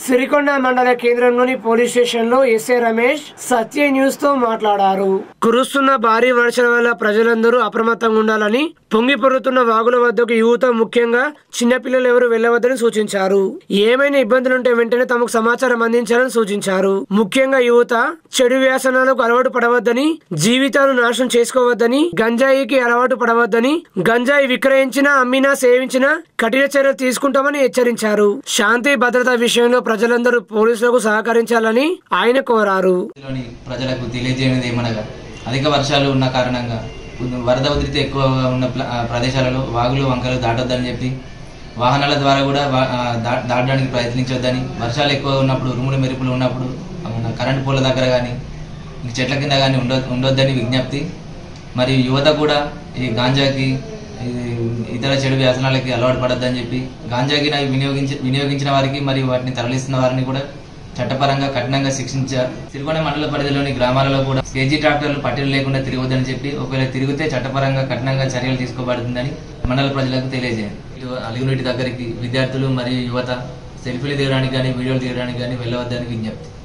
సిరికొండ మండల కేంద్రంలోని police station లో ఎస్ఏ రమేష్ సత్య న్యూస్ తో మాట్లాడారు కురుస్తున్న భారీ వర్షాల వల్ల ప్రజలందరూ అప్రమత్తంగా ఉండాలని పొంగి పొరుతున్న వాగుల వద్దకు యువత ముఖ్యంగా చిన్నపిల్లలు ఎవరు వెళ్లవద్దని సూచించారు ఏమైనా ఇబ్బందులుంటే వెంటనే తమకు సమాచారం అందించాలని సూచించారు ముఖ్యంగా యువత చెడు వ్యాసనాలకు అలవాటు పడవద్దని జీవితాలు నాశనం చేసుకోవద్దని గంజాయికి అలవాటు పడవద్దని గంజాయి విక్రయించినా అమ్మినా సేవించినా కఠిన చర్యలు తీసుకుంటామని హెచ్చరించారు శాంతి భద్రత విషయంలో ప్రజలందరూ పోలీసులకు సహకరించాలని ఆయన కోరారు లోని ప్రజలకు తెలియజేయనిది ఏమనగా అధిక వర్షాలు ఉన్న కారణంగా వరద ఉధృతి ఎక్కువగా ఉన్న ప్ల- ఆ ప్రదేశాలలో వాగులు వంకలు దాటొద్దని చెప్పి వాహనాల ద్వారా కూడా వా- ఆ దా- దాటడానికి ప్రయత్నించొద్దని వర్షాలు ఎక్కువ ఉన్నప్పుడు ఉరుములు మెరుపులు ఉన్నప్పుడు మన కరెంటు పోల దగ్గర కానీ చెట్ల కింద కానీ ఉండ ఉండొద్దని విజ్ఞప్తి మరియు యువత కూడా ఈ గాంజాకి ఈ ఇతర చెడు వ్యసనాలకి అలవాటు పడొద్దని చెప్పి గాంజాకి నా వినియోగించి వినియోగించిన వారికి మరియు వాటిని తరలిస్తున్న వారిని కూడా చట్టపరంగా కఠినంగా శిక్షించ సిరికొండ మండల పరిధిలోని గ్రామాలలో కూడా కేజీ ట్రాక్టర్లు పట్టీలు లేకుండా తిరగొద్దని చెప్పి ఒకవేళ తిరిగితే చట్టపరంగా కఠినంగా చర్యలు తీసుకోబడుతుందని మండల ప్రజలకు తెలియజేయండి ఇటు అలిగునీటి దగ్గరికి విద్యార్థులు మరియు యువత సెల్ఫీలు దిగడానికి కానీ వీడియోలు దిగడానికి కానీ వెళ్ళవద్దని విజ్ఞప్తి